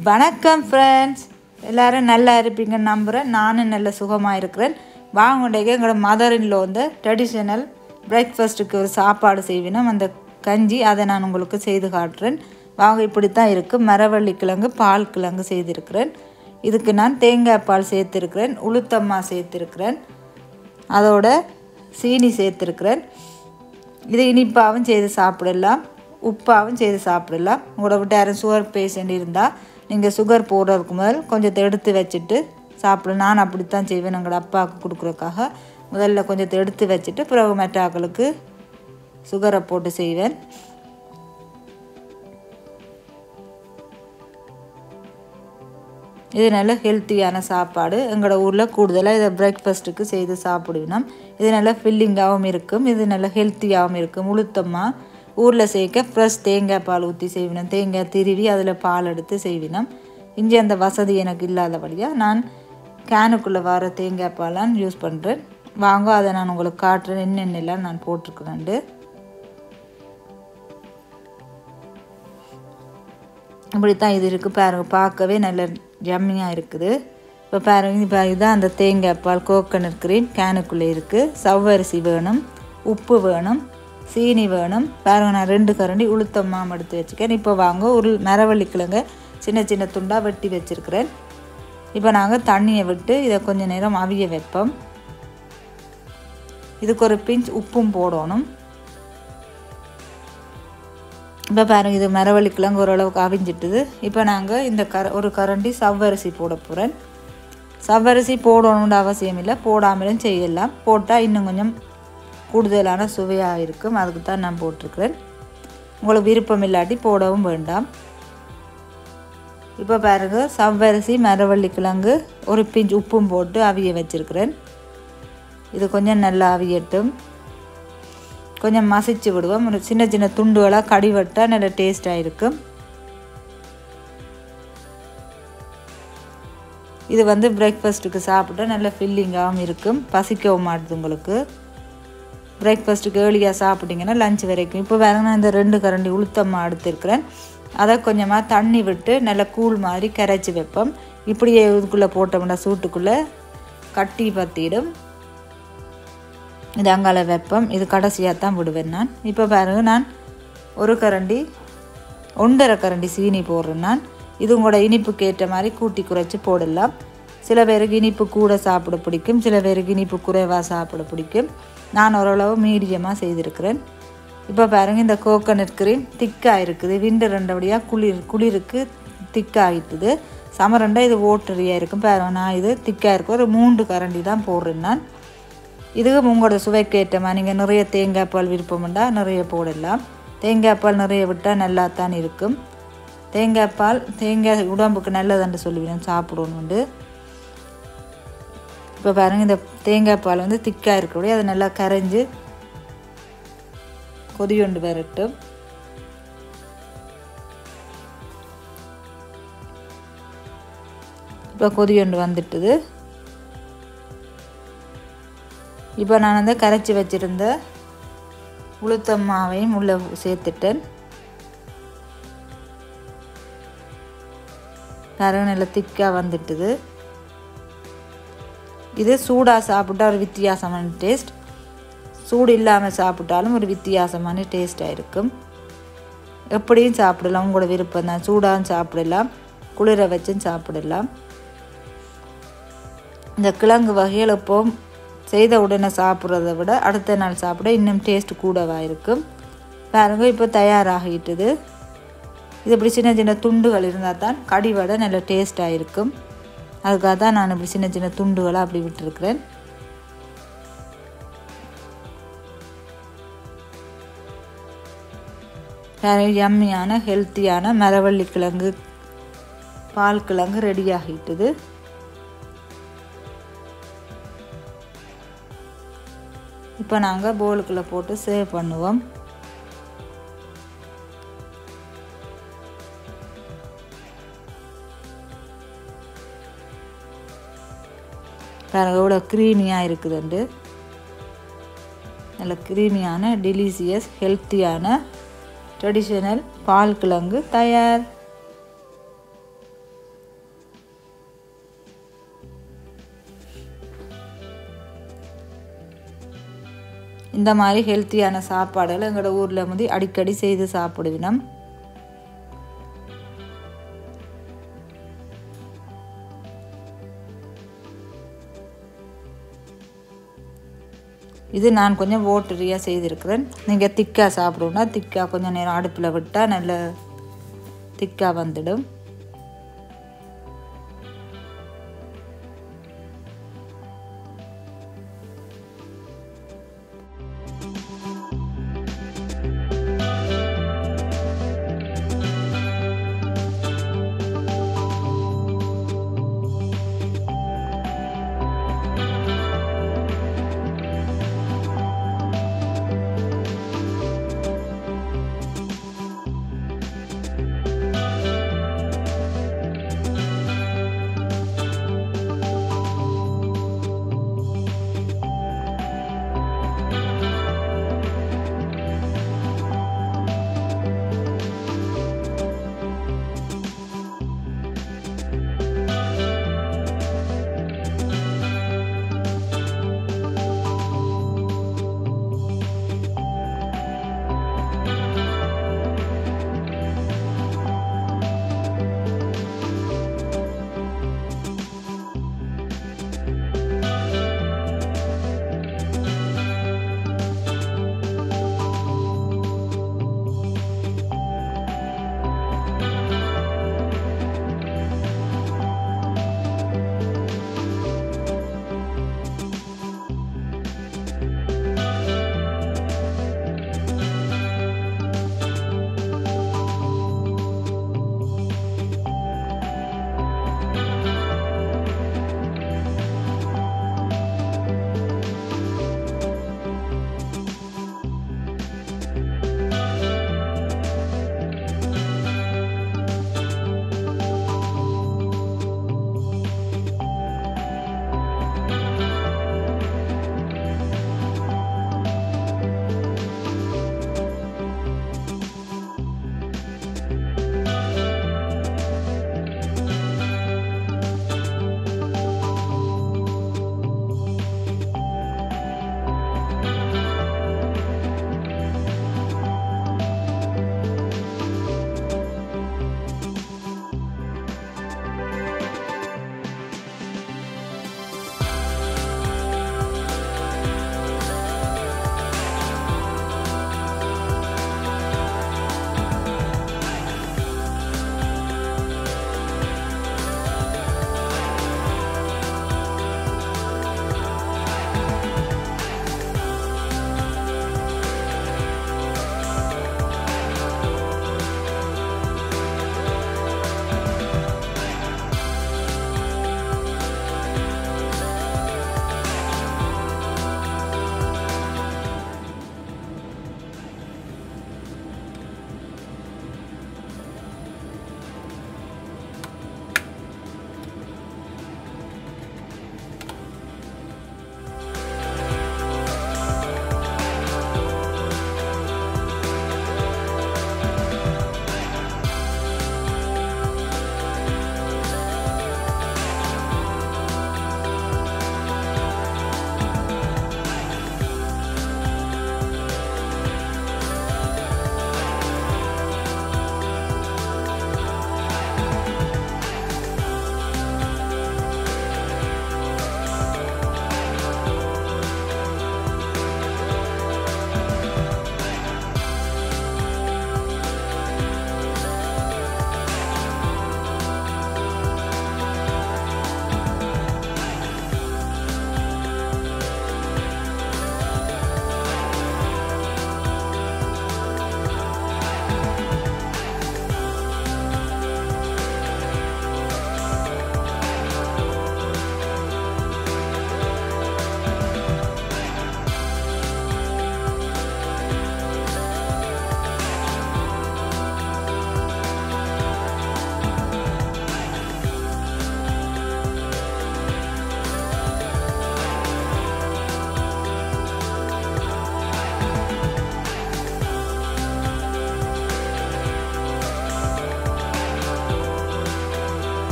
வணக்கம் ஃப்ரெண்ட்ஸ் எல்லாரும் நல்லா இருப்பீங்கன்னு நம்புகிறேன் நானும் நல்ல சுகமாக இருக்கிறேன் வாங்குண்டேக்கு எங்களோட மதர் இன்ல வந்து ட்ரெடிஷ்னல் பிரேக்ஃபாஸ்ட்டுக்கு ஒரு சாப்பாடு செய்வினோம் அந்த கஞ்சி அதை நான் உங்களுக்கு செய்து காட்டுறேன் வாங்க இப்படி தான் இருக்குது மரவள்ளி கிழங்கு பால் கிழங்கு செய்திருக்கிறேன் இதுக்கு நான் தேங்காய் பால் சேர்த்துருக்கிறேன் உளுத்தம்மா சேர்த்துருக்கிறேன் அதோட சீனி சேர்த்துருக்கிறேன் இது இனிப்பாகவும் செய்து சாப்பிடலாம் உப்பாகவும் செய்து சாப்பிடலாம் உங்களோட விட்டு யாரும் சுகர் பேஷண்ட் இருந்தால் நீங்கள் சுகர் போடுறதுக்கு முதல் கொஞ்சத்தை எடுத்து வச்சுட்டு சாப்பிட நான் அப்படித்தான் செய்வேன் எங்களோட அப்பாவுக்கு கொடுக்குறதுக்காக முதல்ல கொஞ்சத்தை எடுத்து வச்சுட்டு பிறகு மெட்டாக்களுக்கு சுகரை போட்டு செய்வேன் இது நல்ல ஹெல்த்தியான சாப்பாடு எங்களோட ஊரில் கூடுதலாக இதை பிரேக்ஃபாஸ்ட்டுக்கு செய்து சாப்பிடுவினோம் இது நல்ல ஃபில்லிங்காகவும் இருக்கும் இது நல்ல ஹெல்த்தியாகவும் இருக்கும் உளுத்தமாக ஊரில் சேர்க்க ஃப்ரெஷ் தேங்காய் பால் ஊற்றி செய்வினோம் தேங்காய் திருவி அதில் பால் எடுத்து செய்வினோம் இங்கே அந்த வசதி எனக்கு இல்லாதபடியாக நான் கேனுக்குள்ளே வர தேங்காய் பாலான் யூஸ் பண்ணுறேன் வாங்க அதை நான் உங்களுக்கு காட்டுறேன் என்னென்னலாம் நான் போட்டிருக்கிறேன்ட்டு இப்படி தான் இது இருக்குது பாருங்க பார்க்கவே நல்ல ஜம்மியாக இருக்குது இப்போ பாருங்க இப்போ இதுதான் அந்த தேங்காய் பால் கோகனட் க்ரீம் கேனுக்குள்ளே இருக்குது சவ்வரிசி வேணும் உப்பு வேணும் சீனி வேணும் பாருங்க நான் ரெண்டு கரண்டி உளுத்தம் மாம் எடுத்து வச்சுக்கேன் இப்போ வாங்க ஒரு மரவள்ளி கிழங்க சின்ன சின்ன துண்டாக வெட்டி வச்சுருக்கிறேன் இப்போ நாங்கள் தண்ணியை விட்டு இதை கொஞ்சம் நேரம் அவிய வைப்போம் இதுக்கு ஒரு பிஞ்ச் உப்பும் போடணும் இப்போ பாருங்கள் இது மரவள்ளி கிழங்கு ஓரளவுக்கு அவிஞ்சிட்டுது இப்போ நாங்கள் இந்த கர ஒரு கரண்டி சவ்வரிசி போட போகிறேன் சவ்வரிசி போடணுன்ற அவசியம் இல்லை போடாமலும் செய்யலாம் போட்டால் இன்னும் கொஞ்சம் கூடுதலான சுவையாக இருக்கும் அதுக்கு தான் நான் போட்டிருக்கிறேன் உங்களுக்கு விருப்பம் இல்லாட்டி போடவும் வேண்டாம் இப்போ பாருங்கள் சவ்வரிசி மரவள்ளி கிழங்கு ஒரு பிஞ்ச் உப்பும் போட்டு அவிய வச்சுருக்கிறேன் இது கொஞ்சம் நல்லா அவியட்டும் கொஞ்சம் மசிச்சு விடுவோம் ஒரு சின்ன சின்ன துண்டுகளாக கடிவட்டால் நல்ல டேஸ்ட்டாக இருக்கும் இது வந்து பிரேக்ஃபாஸ்ட்டுக்கு சாப்பிட்டா நல்ல ஃபில்லிங்காகவும் இருக்கும் பசிக்கவும் மாட்டுது உங்களுக்கு பிரேக்ஃபாஸ்ட்டுக்கு ஏர்லியாக சாப்பிட்டிங்கன்னா லஞ்ச் வரைக்கும் இப்போ வேறு நான் இந்த ரெண்டு கரண்டி உளுத்தம்மா எடுத்துருக்கிறேன் அதை கொஞ்சமாக தண்ணி விட்டு நல்லா கூழ் மாதிரி கரைச்சி வைப்போம் இப்படியே இதுக்குள்ளே போட்டோம்னா சூட்டுக்குள்ளே கட்டி பற்றிடும் இது அங்கால வைப்போம் இது கடைசியாக தான் விடுவேன் நான் இப்போ பாருங்கள் நான் ஒரு கரண்டி ஒன்றரை கரண்டி சீனி போடுறேன் நான் இது உங்களோட இனிப்புக்கு ஏற்ற மாதிரி கூட்டி குறைச்சி போடலாம் சில பேருக்கு இனிப்பு கூட சாப்பிட பிடிக்கும் சில பேருக்கு இனிப்பு குறைவாக சாப்பிட பிடிக்கும் நான் ஓரளவு மீடியமாக செய்திருக்கிறேன் இப்போ பாருங்கள் இந்த கோகனட் க்ரீம் திக்காக இருக்குது விண்டர் ரெண்டபடியாக குளிர் குளிருக்கு திக்காகிட்டுது சமரண்டா இது ஓட்டரியாக இருக்கும் பாருங்கள் நான் இது திக்காக இருக்கும் ஒரு மூன்று கரண்டி தான் போடுறேன் நான் இதுக்கு உங்களோட சுவைக்கு ஏற்றமாக நீங்கள் நிறைய தேங்காய் பால் விருப்பம்ண்டா நிறைய போடலாம் தேங்காய் பால் நிறைய விட்டால் நல்லா தான் இருக்கும் தேங்காய் பால் தேங்காய் உடம்புக்கு நல்லதுன்னு சொல்லுவேன் சாப்பிடணுண்டு இப்போ பாருங்கள் இந்த தேங்காய் பால் வந்து திக்காக இருக்கக்கூடிய அது நல்லா கரைஞ்சி கொதியொண்டு வரட்டும் இப்போ கொதியொண்டு வந்துட்டுது இப்போ நான் வந்து கரைச்சி வச்சுருந்த உளுத்தம் மாவையும் உள்ளே சேர்த்துட்டேன் கரகு நல்லா திக்காக வந்துட்டுது இது சூடாக சாப்பிட்டா ஒரு வித்தியாசமான டேஸ்ட் சூடு இல்லாமல் சாப்பிட்டாலும் ஒரு வித்தியாசமான டேஸ்ட்டாக இருக்கும் எப்படியும் சாப்பிடலாம் உங்களோட விருப்பம் தான் சூடாகவும் சாப்பிடலாம் குளிர வச்சும் சாப்பிடலாம் இந்த கிழங்கு வகைகள் எப்போவும் செய்த உடனே சாப்பிட்றத விட அடுத்த நாள் சாப்பிட இன்னும் டேஸ்ட் கூடவாக இருக்கும் பாருங்க இப்போ தயாராகிட்டுது இது இப்படி சின்ன சின்ன துண்டுகள் இருந்தால் தான் கடி வடை நல்ல டேஸ்ட்டாக இருக்கும் அதுக்காக தான் நான் இப்படி சின்ன சின்ன துண்டுகளாக அப்படி விட்டுருக்குறேன் யம்மியான ஹெல்த்தியான மரவள்ளி கிழங்கு பால் கிழங்கு ரெடி ஆகிட்டுது இப்போ நாங்கள் போலுக்குள்ளே போட்டு சேவ் பண்ணுவோம் பாருங்க எவ்வளோ க்ரீமியாக இருக்குதுண்டு நல்ல க்ரீமியான டெலிசியஸ் ஹெல்த்தியான ட்ரெடிஷ்னல் பால் கிழங்கு தயார் இந்த மாதிரி ஹெல்த்தியான சாப்பாடுகளை எங்களோட ஊரில் வந்து அடிக்கடி செய்து சாப்பிடுவினோம் இது நான் கொஞ்சம் ஓட்டரியாக செய்திருக்கிறேன் நீங்கள் திக்காக சாப்பிடுவோன்னா திக்காக கொஞ்சம் நேரம் அடுப்பில் விட்டால் நல்ல திக்காக வந்துடும்